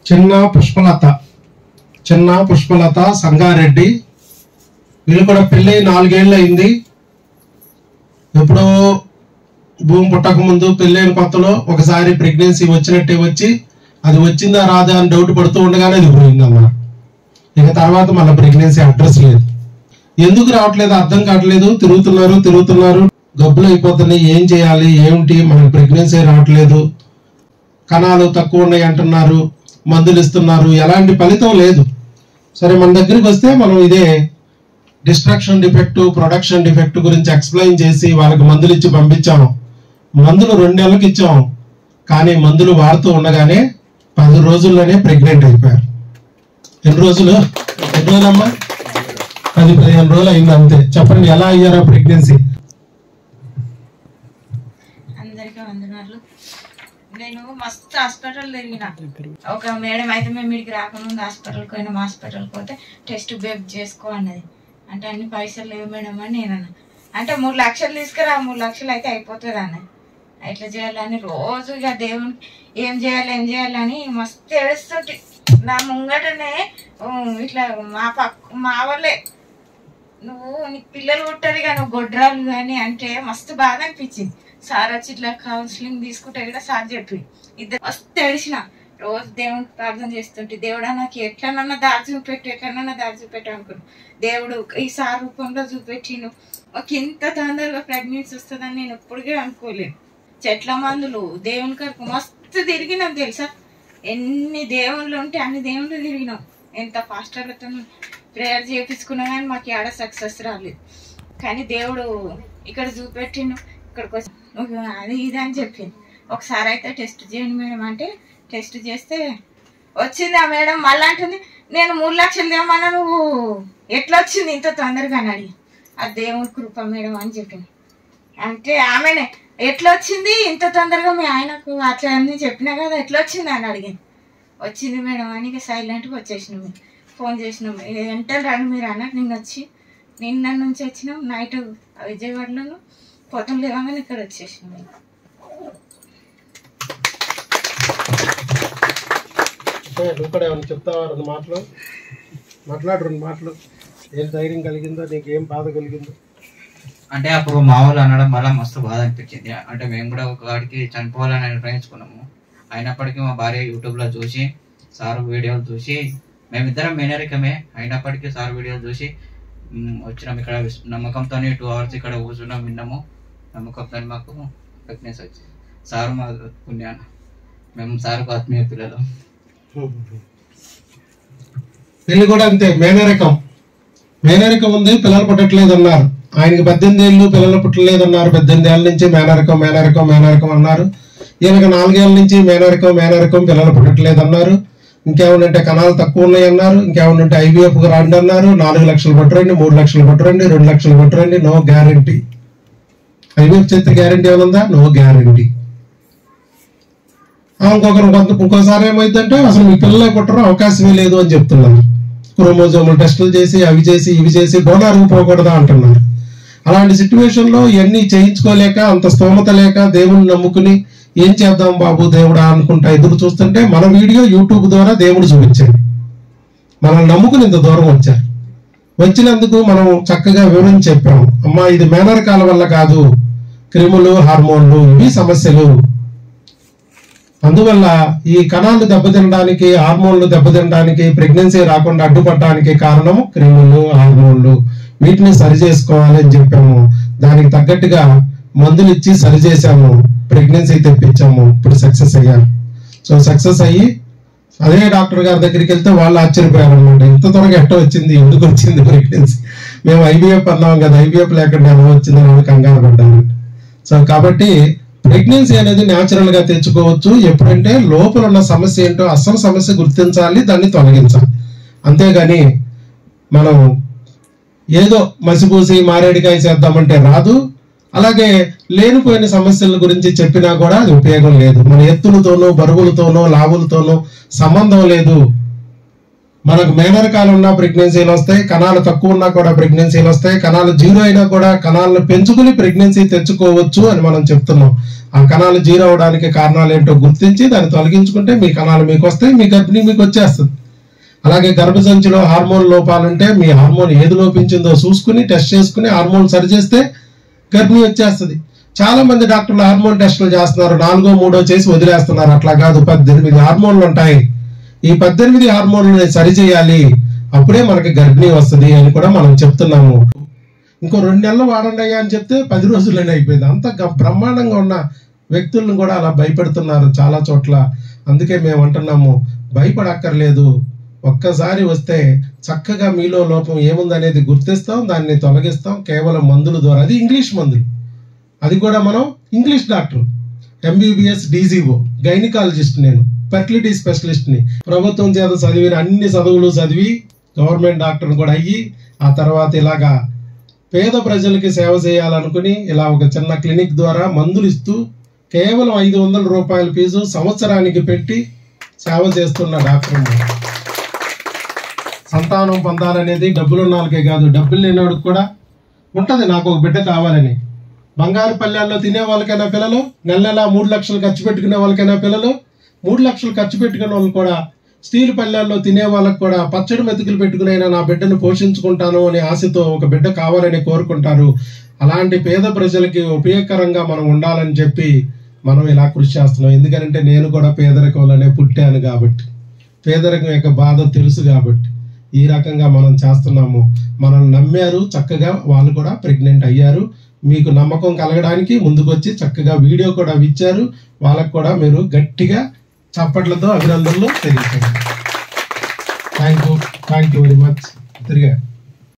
చిన్న పుష్పలత చిన్న పుష్పలత సంగారెడ్డి వీళ్ళు కూడా పెళ్ళి నాలుగేళ్ళు అయింది ఎప్పుడో భూమి పుట్టక ముందు పెళ్ళైన కొత్తలో ఒకసారి ప్రెగ్నెన్సీ వచ్చినట్టే వచ్చి అది వచ్చిందా రాదా అని డౌట్ పడుతూ ఉండగానే అది పోయిందమ్మా ఇక తర్వాత మళ్ళీ ప్రెగ్నెన్సీ అడ్రస్ లేదు ఎందుకు రావట్లేదు అర్థం కావట్లేదు తిరుగుతున్నారు తిరుగుతున్నారు గబ్బులు అయిపోతున్నాయి ఏం చేయాలి ఏమిటి మనకి ప్రెగ్నెన్సీ రావట్లేదు కణాలు తక్కువ ఉన్నాయి అంటున్నారు మందులు ఇస్తున్నారు ఎలాంటి ఫలితం లేదు సరే మన దగ్గరికి వస్తే మనం ఇదే డిస్ట్రక్షన్ డిఫెక్ట్ ప్రొడక్షన్ డిఫెక్ట్ గురించి ఎక్స్ప్లెయిన్ చేసి వాళ్ళకి మందులు ఇచ్చి పంపించాము మందులు రెండు నెలలకు ఇచ్చాం కానీ మందులు వాడుతూ ఉండగానే పది రోజుల్లోనే ప్రెగ్నెంట్ అయిపోయారు ఎన్ని రోజులు ఎన్ని రోజులమ్మా పది పదిహేను రోజులు అయింది అంతే చెప్పండి ఎలా అయ్యారో ప్రెగ్నెన్సీ అందరికీ వందనాలు నేను మస్తు హాస్పిటల్ తిరిగిన ఒక మేడం అయితే మేము ఇడికి రాకముందు హాస్పిటల్కి పోయినాం హాస్పిటల్కి పోతే టెస్ట్ బేబ్ చేసుకో అన్నది అంటే అన్ని పైసలు లేవు మేడం అని నేను అన్నా అంటే మూడు లక్షలు తీసుకురా మూడు లక్షలు అయితే అయిపోతుంది అన్న ఎట్లా చేయాలని రోజు ఇక దేవుని ఏం చేయాలి ఏం చేయాలని మస్తు ఏడుస్తుంటే నా ముంగటనే ఊ, ఇట్లా మా పక్క మా వాళ్ళే నువ్వు నీకు పిల్లలు పుట్టారు కానీ నువ్వు గొడ్రాలు కానీ అంటే మస్తు బాధ అనిపించింది సార్ వచ్చి ఇట్లా కౌన్సిలింగ్ తీసుకుంటే కూడా సార్ చెప్పి ఇద్దరు మస్తు ఏడిచిన రోజు దేవునికి ప్రార్థన చేస్తుంటే దేవుడా నాకు ఎట్లనన్నా దారి చూపెట్టు ఎట్లనన్నా దారి చూపెట్టు అనుకున్నాను దేవుడు ఈ సార్ రూపంలో చూపెట్టిను ఒక ఇంత తొందరగా ప్రెగ్నెన్సీ వస్తుందని నేను ఎప్పుడుగా అనుకోలేను చెట్ల మందులు దేవుని కరకు మస్తు తిరిగినాం తెలుసా ఎన్ని దేవుళ్ళు ఉంటే అన్ని దేవుళ్ళు తిరిగినాం ఎంత ఫాస్టర్లతో ప్రేయర్ చేయించుకున్నా కానీ మాకు ఆడ సక్సెస్ రాలేదు కానీ దేవుడు ఇక్కడ చూపెట్టిండు ఇక్కడికి వచ్చి ఒక అది ఇది అని చెప్పింది ఒకసారి అయితే టెస్ట్ చేయండి మేడం అంటే టెస్ట్ చేస్తే వచ్చింది ఆ మేడం మళ్ళీ అంటుంది నేను మూడు లక్షలు తేమన్నా నువ్వు ఎట్లా వచ్చింది ఇంత తొందరగా అని అడిగి అది దేవుని కృప మేడం అని చెప్పింది అంటే ఆమెనే ఎట్లా వచ్చింది ఇంత తొందరగా మీ ఆయనకు అట్లా అని చెప్పినా కదా ఎట్లా వచ్చింది అని అడిగింది వచ్చింది మేడం అని ఇక సైలెంట్గా వచ్చేసినాం ఫోన్ చేసినాం వెంటనే రండి మీరు అన్నట్టు నేను వచ్చి నిన్న నుంచి వచ్చినాం నైట్ విజయవాడలోను పొద్దున లేవగానే ఇక్కడ వచ్చేసినాం ఇక. ఏ, నువ్వు కూడా ఏమైనా చెప్తావా రెండు మాటలు మాట్లాడు రెండు మాటలు ఏం ధైర్యం కలిగిందో నీకు ఏం బాధ కలిగిందో అంటే అప్పుడు మా వాళ్ళు అనడం వల్ల మస్తు బాధ అనిపించింది అంటే మేము కూడా ఒక వాడికి చనిపోవాలని నిర్ణయించుకున్నాము అయినప్పటికీ మా భార్య యూట్యూబ్ లో చూసి సార్ వీడియోలు చూసి మేమిద్దరం మేనరికమే అయినప్పటికీ సార్ వీడియోలు చూసి మ్, వచ్చినాం ఇక్కడ విస్- నమ్మకంతో టూ అవర్స్ ఇక్కడ కూర్చున్నాం విన్నాము నమ్మకంతో మాకు ఫిట్నెస్ వచ్చింది సార్ మా పుణ్యాన మేము సార్కు ఆత్మీయ పిల్లలు పెళ్లి కూడా అంతే మేనరికం మేనరికం ఉంది పిల్లలు పుట్టట్లేదు అన్నారు ఆయనకి పద్దెనిమిది ఏళ్ళు పిల్లలు పుట్టలేదు అన్నారు పద్దెనిమిది ఏళ్ళ నుంచి మేనరికం మేనరికం మేనరికం అన్నారు ఈయనకి నాలుగేళ్ల నుంచి మేనరికం మేనరికం పిల్లలు పుట్టట్లేదు అన్నారు ఇంకేమన్నంటే కణాలు తక్కువ ఉన్నాయి అన్నారు ఇంకేమన్నంటే ఐవీఎఫ్ రండి అన్నారు నాలుగు లక్షలు పట్టురండి మూడు లక్షలు పట్టురండి రెండు లక్షలు పట్టురండి నో గ్యారంటీ ఐవీఎఫ్ చేస్తే గ్యారంటీ ఏమనుందా నో గ్యారంటీ ఇంకొకరు కొంత ఇంకోసారి ఏమైందంటే అసలు మీ పిల్లలే పుట్టరు అవకాశమే లేదు అని చెప్తున్నారు క్రోమోజోములు టెస్టులు చేసి అవి చేసి ఇవి చేసి డోనార్ పోకూడదా అంటున్నారు అలాంటి సిచ్యువేషన్ లో ఇవన్నీ చేయించుకోలేక అంత స్తోమత లేక దేవుని నమ్ముకుని ఏం చేద్దాం బాబు దేవుడా అనుకుంటా ఎదురు చూస్తుంటే మన వీడియో యూట్యూబ్ ద్వారా దేవుడు చూపించాడు మనల్ని నమ్ముకుని ఇంత దూరం వచ్చారు వచ్చినందుకు మనం చక్కగా వివరించి చెప్పాము అమ్మా ఇది మేనరకాల వల్ల కాదు క్రిములు హార్మోన్లు ఇవి సమస్యలు అందువల్ల ఈ కణాలు దెబ్బతినడానికి హార్మోన్లు దెబ్బతినడానికి ప్రెగ్నెన్సీ రాకుండా అడ్డుపడడానికి కారణము క్రిములు హార్మోన్లు వీటిని సరి చేసుకోవాలి అని చెప్పాము దానికి తగ్గట్టుగా మందులు ఇచ్చి సరి చేశాము ప్రెగ్నెన్సీ తెప్పించాము ఇప్పుడు సక్సెస్ అయ్యారు సో సక్సెస్ అయ్యి అదే డాక్టర్ గారి దగ్గరికి వెళ్తే వాళ్ళు ఆశ్చర్యపోయారు అనమాట ఇంత త్వరగా ఎట్ట వచ్చింది ఎందుకు వచ్చింది ప్రెగ్నెన్సీ మేము ఐవీఎఫ్ అన్నాం కదా ఐవీఎఫ్ లేకుండా ఎలా వచ్చిందని వాళ్ళు కంగారు పడ్డాము సో కాబట్టి ప్రెగ్నెన్సీ అనేది న్యాచురల్ గా తెచ్చుకోవచ్చు ఎప్పుడంటే లోపల ఉన్న సమస్య ఏంటో అసలు సమస్య గుర్తించాలి దాన్ని తొలగించాలి అంతేగాని మనం ఏదో మసిపూసి మారేడికాయ చేద్దామంటే రాదు అలాగే లేనిపోయిన సమస్యల గురించి చెప్పినా కూడా అది ఉపయోగం లేదు మన ఎత్తులతోనో బరువులతోనో లావులతోనో సంబంధం లేదు మనకు మేనరకాలు ఉన్న ప్రెగ్నెన్సీలు వస్తాయి కణాలు తక్కువ ఉన్నా కూడా ప్రెగ్నెన్సీలు వస్తాయి కణాలు జీరో అయినా కూడా కణాలను పెంచుకుని ప్రెగ్నెన్సీ తెచ్చుకోవచ్చు అని మనం చెప్తున్నాం ఆ కణాలు జీరో అవడానికి కారణాలు ఏంటో గుర్తించి దాన్ని తొలగించుకుంటే మీ కణాలు మీకు వస్తాయి మీ గర్భిణి మీకు వచ్చేస్తుంది అలాగే గర్భసంచిలో హార్మోన్ లోపాలుంటే మీ హార్మోన్ ఏది లోపించిందో చూసుకుని టెస్ట్ చేసుకుని హార్మోన్ సరి చేస్తే గర్భిణి వచ్చేస్తుంది చాలా మంది డాక్టర్లు హార్మోన్ టెస్టులు చేస్తున్నారు నాలుగో మూడో చేసి వదిలేస్తున్నారు అట్లా కాదు పద్దెనిమిది హార్మోన్లు ఉంటాయి ఈ పద్దెనిమిది హార్మోన్లని సరి చేయాలి అప్పుడే మనకి గర్భిణి వస్తుంది అని కూడా మనం చెప్తున్నాము ఇంకో రెండు నెలలు వాడండి అయ్యా అని చెప్తే పది రోజుల్లోనే అయిపోయింది అంత గ- బ్రహ్మాండంగా ఉన్న వ్యక్తులను కూడా అలా భయపెడుతున్నారు చాలా చోట్ల అందుకే మేము అంటున్నాము భయపడక్కర్లేదు ఒక్కసారి వస్తే చక్కగా మీలో లోపం ఏముందనేది గుర్తిస్తాం దాన్ని తొలగిస్తాం కేవలం మందుల ద్వారా అది ఇంగ్లీష్ మందులు అది కూడా మనం English doctor MBBS DGO gynaecologist నేను ఫెర్టిలిటీ స్పెషలిస్ట్ని ప్రభుత్వం చేత చదివిన అన్ని చదువులు చదివి గవర్నమెంట్ డాక్టర్ని కూడా అయ్యి ఆ తర్వాత ఇలాగా పేద ప్రజలకి సేవ చేయాలనుకుని ఇలా ఒక చిన్న క్లినిక్ ద్వారా మందులు ఇస్తూ కేవలం ఐదు వందల రూపాయల ఫీజు సంవత్సరానికి పెట్టి సేవ చేస్తున్న డాక్టర్ సంతానం పొందాలనేది డబ్బులున్న వాళ్ళకే కాదు డబ్బులు లేనివాడికి కూడా ఉంటది నాకు ఒక బిడ్డ కావాలని బంగారు పల్లెల్లో తినే వాళ్ళకైనా పిల్లలు నెల నెల మూడు లక్షలు ఖర్చు పెట్టుకునే వాళ్ళకైనా పిల్లలు మూడు లక్షలు ఖర్చు పెట్టుకునే వాళ్ళు కూడా స్టీల్ పల్లెల్లో తినే వాళ్ళకి కూడా పచ్చడి మెతుకులు పెట్టుకునైనా నా బిడ్డను పోషించుకుంటాను అనే ఆశతో ఒక బిడ్డ కావాలని కోరుకుంటారు అలాంటి పేద ప్రజలకి ఉపయోగకరంగా మనం ఉండాలని చెప్పి మనం ఇలా కృషి చేస్తున్నాం ఎందుకంటే నేను కూడా పేదరికంలోనే పుట్టాను కాబట్టి పేదరికం యొక్క బాధ తెలుసు కాబట్టి ఈ రకంగా మనం చేస్తున్నాము మనల్ని నమ్మారు చక్కగా వాళ్ళు కూడా ప్రెగ్నెంట్ అయ్యారు మీకు నమ్మకం కలగడానికి ముందుకొచ్చి చక్కగా వీడియో కూడా ఇచ్చారు వాళ్ళకు కూడా మీరు గట్టిగా చప్పట్లతో అభినందనలు తెలియజేయండి thank you thank you very much తిరిగా